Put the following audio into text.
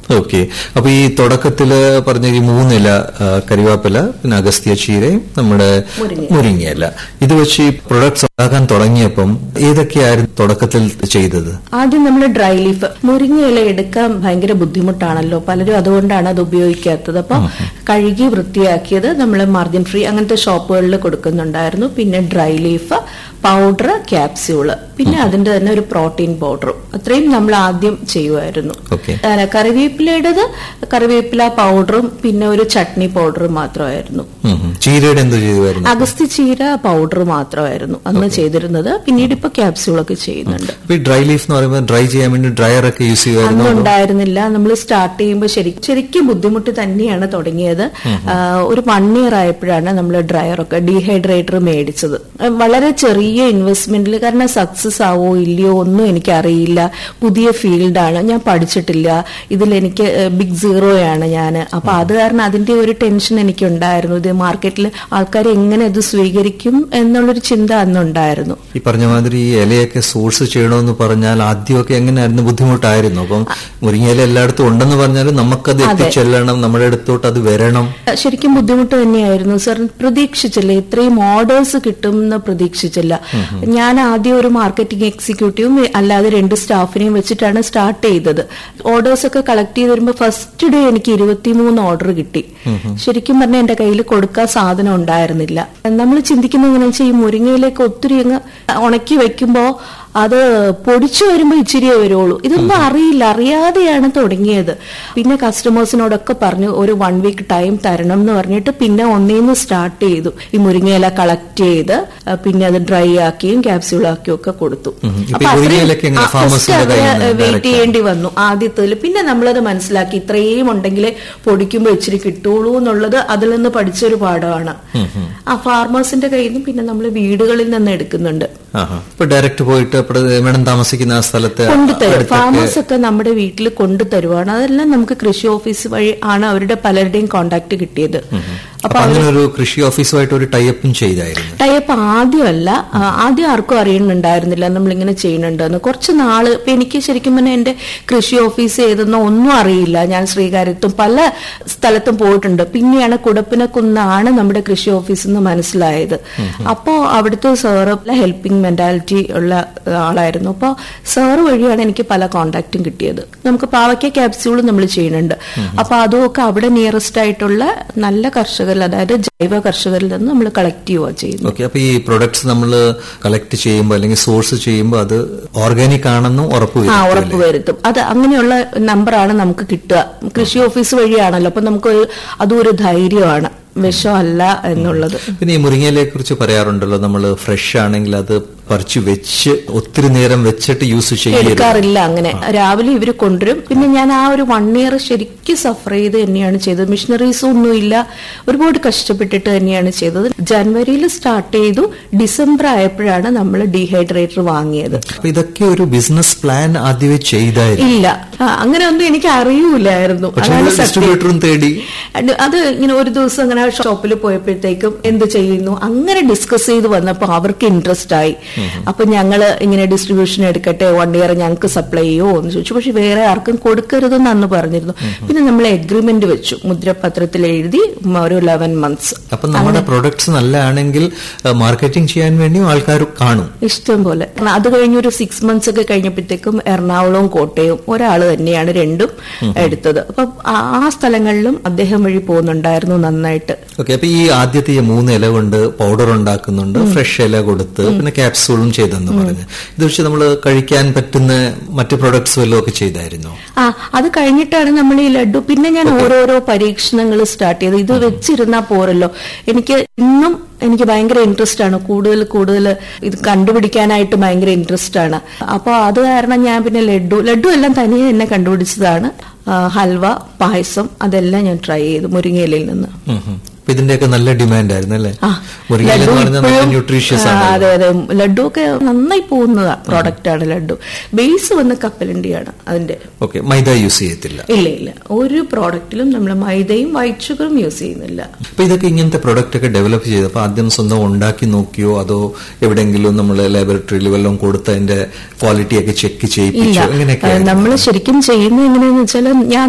Okay അപ്പൊ ഈ തുടക്കത്തില് പറഞ്ഞ ഈ മൂന്നില ആ, കരിവേപ്പില പിന്നെ അഗസ്ത്യ ചീരയും നമ്മുടെ മുരിങ്ങയില ഇത് വെച്ച് ഈ പ്രൊഡക്ട്സ് ഉണ്ടാക്കാൻ തുടങ്ങിയപ്പം ഏതൊക്കെയായിരുന്നു തുടക്കത്തിൽ ചെയ്തത് ആദ്യം നമ്മൾ ഡ്രൈ ലീഫ് മുരിങ്ങയില എടുക്കാൻ ഭയങ്കര ബുദ്ധിമുട്ടാണല്ലോ പലരും അതുകൊണ്ടാണ് അത് ഉപയോഗിക്കാത്തത് അപ്പൊ കഴുകി വൃത്തിയാക്കിയത് നമ്മൾ മാർജിൻ ഫ്രീ അങ്ങനത്തെ ഷോപ്പുകളിൽ കൊടുക്കുന്നുണ്ടായിരുന്നു പിന്നെ ഡ്രൈ ലീഫ് പൗഡർ ക്യാപ്സ്യൂള് പിന്നെ അതിന്റെ തന്നെ ഒരു പ്രോട്ടീൻ പൗഡറും അത്രയും നമ്മൾ ആദ്യം ചെയ്യുമായിരുന്നു ഓക്കെ അല്ല, കറിവേപ്പിലയുടേത് കറിവേപ്പില പൗഡറും പിന്നെ ഒരു ചട്നി പൗഡറും മാത്രമായിരുന്നു ചീരയുടെ എന്തോ ചെയ്തുമായിരുന്നു അഗസ്ത്യ ചീര പൗഡർ മാത്രമായിരുന്നു അന്ന് ചെയ്തിരുന്നത് പിന്നീട് ഇപ്പൊ ക്യാപ്സ്യൂളൊക്കെ ചെയ്യുന്നുണ്ട് അപ്പൊ ഈ ഡ്രൈ ലീഫ് എന്ന് പറയുമ്പോൾ ഡ്രൈ ചെയ്യാൻ വേണ്ടി ഡ്രയർ ഒക്കെ യൂസ് ചെയ്യുമായിരുന്നു അന്നും ഉണ്ടായിരുന്നില്ല നമ്മൾ സ്റ്റാർട്ട് ചെയ്യുമ്പോൾ ശരി ശരിക്കും ബുദ്ധിമുട്ട് തന്നെയാണ് തുടങ്ങിയത് ആ, ഒരു വൺ ഇയർ ആയപ്പോഴാണ് നമ്മൾ ഡ്രയറൊക്കെ ഡീഹൈഡ്രേറ്റർ മേടിച്ചത് ആ, വളരെ ചെറിയ ഇൻവെസ്റ്റ്മെന്റിൽ കാരണം സക്സസ് ആവോ ഇല്ലയോ ഒന്നും എനിക്കറിയില്ല പുതിയ ഫീൽഡാണ് ഞാൻ പഠിച്ചിട്ടില്ല ഇതിൽ എനിക്ക് ബിഗ് സീറോയാണ് ഞാൻ അപ്പൊ അത് കാരണം അതിന്റെ ഒരു ടെൻഷൻ എനിക്ക് ഉണ്ടായിരുന്നു ഇത് മാർക്കറ്റിൽ ആൾക്കാർ എങ്ങനെ ഇത് സ്വീകരിക്കും എന്നുള്ളൊരു ചിന്ത അന്നുണ്ടായിരുന്നു ഈ പറഞ്ഞ മാതിരി ഈ ഇലയൊക്കെ സോഴ്സ് ചെയ്യണമെന്ന് പറഞ്ഞാൽ ആദ്യമൊക്കെ എങ്ങനെയായിരുന്നു ബുദ്ധിമുട്ടായിരുന്നു അപ്പം മുരിങ്ങയില എല്ലായിടത്തും ഉണ്ടെന്ന് പറഞ്ഞാലും നമുക്കത് എത്തിച്ചെല്ലണം നമ്മുടെ അടുത്തോട്ട് അത് വരണം ശരിക്കും ബുദ്ധിമുട്ട് തന്നെയായിരുന്നു സർ പ്രതീക്ഷിച്ചില്ല ഇത്രയും ഓർഡേഴ്സ് കിട്ടും എന്ന് പ്രതീക്ഷിച്ചില്ല ഞാൻ ആദ്യം ഒരു മാർക്കറ്റിംഗ് എക്സിക്യൂട്ടീവും അല്ലാതെ രണ്ട് സ്റ്റാഫിനെയും വെച്ചിട്ടാണ് സ്റ്റാർട്ട് ചെയ്തത് ഓർഡേഴ്സ് ഒക്കെ കളക്ട് ചെയ്ത് വരുമ്പോൾ ഫസ്റ്റ് ഡേ എനിക്ക് ഇരുപത്തിമൂന്ന് ഓർഡർ കിട്ടി ശരിക്കും പറഞ്ഞാൽ എന്റെ കയ്യിൽ കൊടുക്കാൻ സാധനം ഉണ്ടായിരുന്നില്ല നമ്മൾ ചിന്തിക്കുന്നത് എങ്ങനെയാ വെച്ചാൽ ഈ മുരിങ്ങയിലേക്ക് ഒത്തിരി അങ്ങ് ഉണക്കി വെക്കുമ്പോ അത് പൊടിച്ചു വരുമ്പോ ഇച്ചിരിയേ വരുള്ളൂ ഇതൊന്നും അറിയില്ല അറിയാതെയാണ് തുടങ്ങിയത് പിന്നെ കസ്റ്റമേഴ്സിനോടൊക്കെ പറഞ്ഞു ഒരു വൺ വീക്ക് ടൈം തരണം എന്ന് പറഞ്ഞിട്ട് പിന്നെ ഒന്നേന്ന് സ്റ്റാർട്ട് ചെയ്തു ഈ മുരിങ്ങയില കളക്ട് ചെയ്ത് ആ, പിന്നെ അത് ഡ്രൈ ആക്കിയും ക്യാപ്സ്യൂൾ ആക്കിയും ഒക്കെ കൊടുത്തു ഇപ്പൊ ഈ മുരിങ്ങയിലൊക്കെ എങ്ങനെ farmersന്റെ കയ്യിൽ നിന്ന് direct വെയിറ്റ് ചെയ്യേണ്ടി വന്നു ആദ്യത്തിൽ പിന്നെ നമ്മളത് മനസ്സിലാക്കി ഇത്രയും ഉണ്ടെങ്കിൽ പൊടിക്കുമ്പോൾ ഇച്ചിരി കിട്ടുള്ളൂ എന്നുള്ളത് അതിൽ നിന്ന് പഠിച്ചൊരു പാഠമാണ് ആ ഫാർമേഴ്സിന്റെ കയ്യിൽ നിന്ന് പിന്നെ നമ്മൾ വീടുകളിൽ നിന്ന് എടുക്കുന്നുണ്ട് ആഹാ. ഇപ്പൊ ഡയറക്റ്റ് പോയിട്ട് അപ്പോൾ മേഡം താമസിക്കുന്ന ആ സ്ഥലത്ത് കൊണ്ടുതരും അടുത്തൊക്കെ ഫാമേഴ്സ് ഒക്കെ നമ്മുടെ വീട്ടിൽ കൊണ്ടുതരുവാണ് അതെല്ലാം നമുക്ക് കൃഷി ഓഫീസ് വഴി ആണ് അവരുടെ പലരുടെയും കോണ്ടാക്ട് കിട്ടിയത് അപ്പൊ അങ്ങനെ ഒരു കൃഷി ഓഫീസുമായിട്ട് ഒരു ടൈപ്പും ചെയ്തായിരുന്നു ടൈപ്പ് ആദ്യമല്ല ആ, ആദ്യം ആർക്കും അറിയുന്നുണ്ടായിരുന്നില്ല നമ്മളിങ്ങനെ ചെയ്യുന്നുണ്ടെന്ന് കുറച്ച് നാള് ഇപ്പൊ എനിക്ക് ശരിക്കും പറഞ്ഞാൽ എന്റെ കൃഷി ഓഫീസ് ഏതെന്നോ ഒന്നും അറിയില്ല ഞാൻ ശ്രീകാര്യത്തും പല സ്ഥലത്തും പോയിട്ടുണ്ട് പിന്നെയാണ് കുടപ്പിനക്കുന്നാണ് നമ്മുടെ കൃഷി ഓഫീസ് എന്ന് മനസ്സിലായത് അപ്പോ അവിടുത്തെ സാറ് ഹെൽപ്പിംഗ് മെന്റാലിറ്റി ഉള്ള ആളായിരുന്നു അപ്പോൾ സാറ് വഴിയാണ് എനിക്ക് പല കോണ്ടാക്റ്റും കിട്ടിയത് നമുക്ക് പാവയ്ക്ക ക്യാപ്സ്യൂൾ നമ്മൾ ചെയ്യുന്നുണ്ട് അപ്പൊ അതുമൊക്കെ അവിടെ നിയറസ്റ്റ് ആയിട്ടുള്ള നല്ല കർഷകരിൽ അതായത് ജൈവ കർഷകരിൽ നിന്ന് നമ്മൾ കളക്ട് ചെയ്യുക ചെയ്യുന്നത് ഓക്കെ അപ്പൊ ഈ പ്രൊഡക്ട്സ് നമ്മൾ കളക്ട് ചെയ്യുമ്പോൾ അല്ലെങ്കിൽ സോഴ്സ് ചെയ്യുമ്പോൾ അത് ഓർഗാനിക് ആണെന്നും ഉറപ്പ് ആ വരും ഉറപ്പ് വരുത്തും അത് അങ്ങനെയുള്ള നമ്പറാണ് നമുക്ക് കിട്ടുക കൃഷി ഓഫീസ് വഴിയാണല്ലോ അപ്പൊ നമുക്ക് ഒരു- അതും ഒരു ധൈര്യമാണ് വിഷമല്ല എന്നുള്ളത് പിന്നെ ഈ മുരിങ്ങയിലെ കുറിച്ച് പറയാറുണ്ടല്ലോ നമ്മൾ ഫ്രഷ് ആണെങ്കിൽ അത് പറിച്ചു വെച്ച് ഒത്തിരി നേരം വെച്ചിട്ട് യൂസ് ചെയ്യരുത് എടുക്കാറില്ല അങ്ങനെ രാവിലെ ഇവര് കൊണ്ടുവരും പിന്നെ ഞാൻ ആ ഒരു വൺ ഇയർ ശരിക്കും സഫർ ചെയ്ത് തന്നെയാണ് ചെയ്തത് മിഷനറീസും ഒന്നുമില്ല ഒരുപാട് കഷ്ടപ്പെട്ടിട്ട് തന്നെയാണ് ചെയ്തത് ജനുവരിയിൽ സ്റ്റാർട്ട് ചെയ്തു ഡിസംബർ ആയപ്പോഴാണ് നമ്മൾ ഡീഹൈഡ്രേറ്റർ വാങ്ങിയത് അപ്പൊ ഇതൊക്കെ ഒരു ബിസിനസ് പ്ലാൻ ആദ്യമേ ചെയ്തായിരുന്നു ഇല്ല ആ, അങ്ങനെ ഒന്നും എനിക്ക് അറിയൂലായിരുന്നു പക്ഷെ അതാണ് സത്യം ഡിസ്ട്രിബ്യൂട്ടറും തേടി അത് അത് ഇങ്ങനെ ഒരു ദിവസം അങ്ങനെ ഷോപ്പിൽ പോയപ്പോഴത്തേക്കും എന്ത് ചെയ്യുന്നു അങ്ങനെ ഡിസ്കസ് ചെയ്ത് വന്നപ്പോ അവർക്ക് ഇൻട്രസ്റ്റ് ആയി അപ്പൊ ഞങ്ങള് ഇങ്ങനെ ഡിസ്ട്രിബ്യൂഷൻ എടുക്കട്ടെ വൺ ഇയർ ഞങ്ങൾക്ക് സപ്ലൈ ചെയ്യുമോ എന്ന് ചോദിച്ചു പക്ഷെ വേറെ ആർക്കും കൊടുക്കരുതെന്ന് അന്ന് പറഞ്ഞിരുന്നു പിന്നെ നമ്മൾ എഗ്രിമെന്റ് വെച്ചു മുദ്രപത്രത്തിൽ എഴുതി ഉം, ഒരു ലെവൻ മന്ത്സ് അപ്പൊ നമ്മുടെ പ്രൊഡക്ട്സ് നല്ലതാണെങ്കിൽ മാർക്കറ്റിംഗ് ചെയ്യാൻ വേണ്ടിയും ആൾക്കാർ കാണും ഇഷ്ടം പോലെ കാരണം അത് കഴിഞ്ഞ് ഒരു സിക്സ് മന്ത്സ് ഒക്കെ കഴിഞ്ഞപ്പോഴത്തേക്കും എറണാകുളവും കോട്ടയവും ഒരാൾ തന്നെയാണ് രണ്ടും എടുത്തത് അപ്പൊ ആ- ആ സ്ഥലങ്ങളിലും അദ്ദേഹം വഴി പോകുന്നുണ്ടായിരുന്നു നന്നായിട്ട് ഓക്കെ അപ്പൊ ഈ ആദ്യത്തെ ഈ മൂന്ന് ഇല കൊണ്ട് പൗഡർ ഉണ്ടാക്കുന്നുണ്ട് ഫ്രഷ് ഇല കൊടുത്ത് പിന്നെ ക്യാപ്സൂളും ചെയ്തെന്ന് പറഞ്ഞു ഇത് വെച്ച് നമ്മൾ കഴിക്കാൻ പറ്റുന്ന മറ്റു പ്രൊഡക്ട്സ് വല്ലതും ഒക്കെ ചെയ്തായിരുന്നോ ആ അത് കഴിഞ്ഞിട്ടാണ് നമ്മൾ ഈ ലഡു പിന്നെ ഞാൻ ഓരോരോ പരീക്ഷണങ്ങൾ സ്റ്റാർട്ട് ചെയ്തത് ഇത് വെച്ചിരുന്നാ പോരല്ലോ എനിക്ക് ഇന്നും എനിക്ക് ഭയങ്കര ഇൻട്രസ്റ്റ് ആണ് കൂടുതൽ കൂടുതൽ ഇത് കണ്ടുപിടിക്കാനായിട്ട് ഭയങ്കര ഇൻട്രസ്റ്റ് ആണ് അപ്പോൾ അത് കാരണം ഞാൻ പിന്നെ ലഡു ലഡു എല്ലാം തനിയെ എന്നെ കണ്ടുപിടിച്ചതാണ് ആ, ഹൽവ പായസം അതെല്ലാം ഞാൻ ട്രൈ ചെയ്തു മുരിങ്ങയിലയിൽ നിന്ന് ഉം ഉം. അപ്പൊ ഇതിന്റെയൊക്കെ നല്ല ഡിമാൻഡ് ആയിരുന്നു അല്ലേ ആ, മുരിങ്ങയില എന്ന് ലഡു പറഞ്ഞാൽ നല്ല ഇപ്പോഴും, ന്യൂട്രീഷ്യസ് ആ, ആണ് അതെ അതെ ലഡു ഒക്കെ നന്നായി പോകുന്ന പ്രോഡക്റ്റ് ആണ് ലഡു ബേസ് വന്ന് കപ്പലണ്ടിയാണ് അതിന്റെ ഓക്കെ മൈദ യൂസ് ചെയ്യത്തില്ല ഇല്ല ഇല്ല ഒരു പ്രോഡക്റ്റിലും നമ്മൾ മൈദയും വൈറ്റ് ഷുഗറും യൂസ് ചെയ്യുന്നില്ല അപ്പൊ ഇതൊക്കെ ഇങ്ങനത്തെ പ്രൊഡക്റ്റ് ഒക്കെ ഡെവലപ്പ് ചെയ്തപ്പോ ആദ്യം സ്വന്തം ഉണ്ടാക്കി നോക്കിയോ അതോ എവിടെയെങ്കിലും നമ്മൾ ലാബറട്ടറിയിൽ വല്ലതും കൊടുത്ത് അതിന്റെ ക്വാളിറ്റി ഒക്കെ ചെക്ക് ഇല്ല ചെയ്യിപ്പിച്ചോ എങ്ങനെയൊക്കെ നമ്മൾ ശരിക്കും ചെയ്യുന്നത് എങ്ങനെയാന്ന് വെച്ചാൽ ഞാൻ